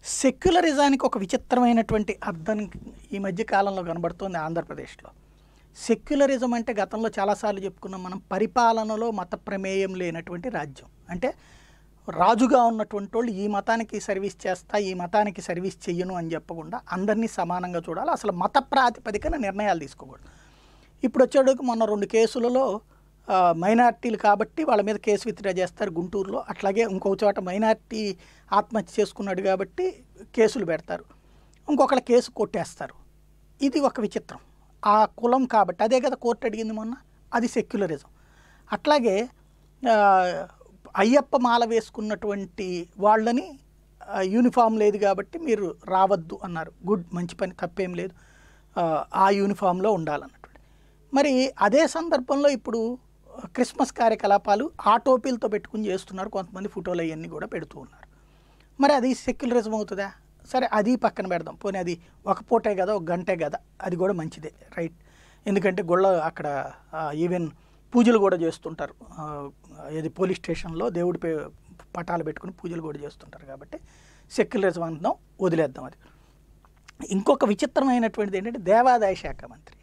సెక్యులరిజానికి ఒక విచిత్రమైనటువంటి అర్థం ఈ మధ్య కాలంలో కనబడుతోంది ఆంధ్రప్రదేశ్లో సెక్యులరిజం అంటే గతంలో చాలాసార్లు చెప్పుకున్నాం మనం పరిపాలనలో మత ప్రమేయం లేనటువంటి రాజ్యం అంటే రాజుగా ఉన్నటువంటి వాళ్ళు ఈ మతానికి సర్వీస్ చేస్తా ఈ మతానికి సర్వీస్ చెయ్యను అని చెప్పకుండా అందరినీ సమానంగా చూడాలి అసలు మత ప్రాతిపదికన నిర్ణయాలు తీసుకోకూడదు ఇప్పుడు వచ్చేటికి మొన్న రెండు కేసులలో ఆ, మైనార్టీలు కాబట్టి వాళ్ళ మీద కేసు విత్డ్రా చేస్తారు గుంటూరులో అట్లాగే ఇంకో చోట మైనార్టీ ఆత్మహత్య చేసుకున్నాడు కాబట్టి కేసులు పెడతారు ఇంకొకళ్ళ కేసు కొట్టేస్తారు ఇది ఒక విచిత్రం ఆ కులం కాబట్టి అదే కదా కోర్టు అడిగింది మొన్న అది సెక్యులరిజం అట్లాగే ఆ, అయ్యప్ప మాల వేసుకున్నటువంటి వాళ్ళని ఆ, యూనిఫామ్ లేదు కాబట్టి మీరు రావద్దు అన్నారు గుడ్ మంచి పని తప్పేం లేదు ఆ, ఆ యూనిఫామ్లో ఉండాలన్నటువంటి మరి అదే సందర్భంలో ఇప్పుడు క్రిస్మస్ కార్యకలాపాలు ఆ టోపీలతో పెట్టుకుని చేస్తున్నారు కొంతమంది ఫోటోలు అవన్నీ కూడా పెడుతూ ఉన్నారు మరి అది సెక్యులరిజం అవుతుందా సరే అది పక్కన పెడదాం పోనీ అది ఒక పూటే కదా ఒక గంటే కదా అది కూడా మంచిదే రైట్ ఎందుకంటే గుళ్ళ అక్కడ ఈవెన్ పూజలు కూడా చేస్తుంటారు ఆ, ఇది పోలీస్ స్టేషన్లో దేవుడి పే పటాలు పెట్టుకుని పూజలు కూడా చేస్తుంటారు కాబట్టి సెక్యులరిజం అందాం వదిలేద్దాం అది ఇంకొక విచిత్రమైనటువంటిది ఏంటంటే దేవాదాయ శాఖ మంత్రి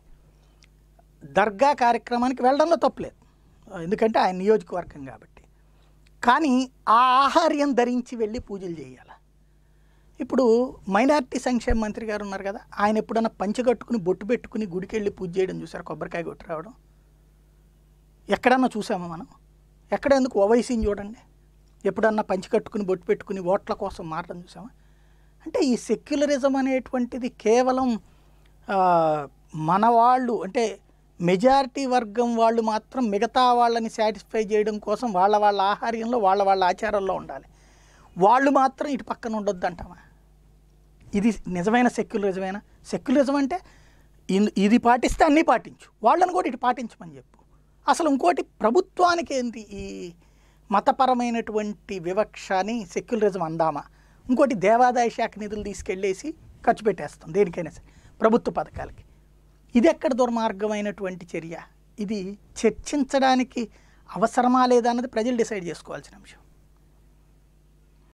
దర్గా కార్యక్రమానికి వెళ్ళడంలో తప్పులేదు ఎందుకంటే ఆయన నియోజకవర్గం కాబట్టి కానీ ఆ ఆహార్యం ధరించి వెళ్ళి పూజలు చేయాలి ఇప్పుడు మైనారిటీ సంక్షేమ మంత్రి గారు ఉన్నారు కదా ఆయన ఎప్పుడన్నా పంచగట్టుకుని బొట్టు పెట్టుకుని గుడికి వెళ్ళి పూజ చేయడం చూసారు కొబ్బరికాయ కొట్టి రావడం ఎక్కడన్నా చూసామా మనం ఎక్కడ ఎందుకు ఓవైసీని చూడండి ఎప్పుడన్నా పంచి కట్టుకుని బొట్టు పెట్టుకుని ఓట్ల కోసం మారడం చూసామా అంటే ఈ సెక్యులరిజం అనేటువంటిది కేవలం ఆ, మన వాళ్ళు అంటే మెజారిటీ వర్గం వాళ్ళు మాత్రం మిగతా వాళ్ళని సాటిస్ఫై చేయడం కోసం వాళ్ళ వాళ్ళ ఆహార్యంలో వాళ్ళ వాళ్ళ ఆచారంలో ఉండాలి వాళ్ళు మాత్రం ఇటు పక్కన ఉండొద్దు అంటామా ఇది నిజమైన సెక్యులరిజమేనా సెక్యులరిజం అంటే ఇన్- ఇది పాటిస్తే అన్నీ పాటించు వాళ్ళని కూడా ఇటు పాటించమని చెప్పు అసలు ఇంకోటి ప్రభుత్వానికి ఏంటి ఈ మతపరమైనటువంటి వివక్షని సెక్యులరిజం అందామా ఇంకోటి దేవాదాయ శాఖ నిధులు తీసుకెళ్ళేసి ఖర్చు పెట్టేస్తాం దేనికైనా సరే ప్రభుత్వ పథకాలకి ఇది ఎక్కడ దుర్మార్గమైనటువంటి చర్య ఇది చర్చించడానికి అవసరమా లేదా అన్నది ప్రజలు డిసైడ్ చేసుకోవాల్సిన అంశం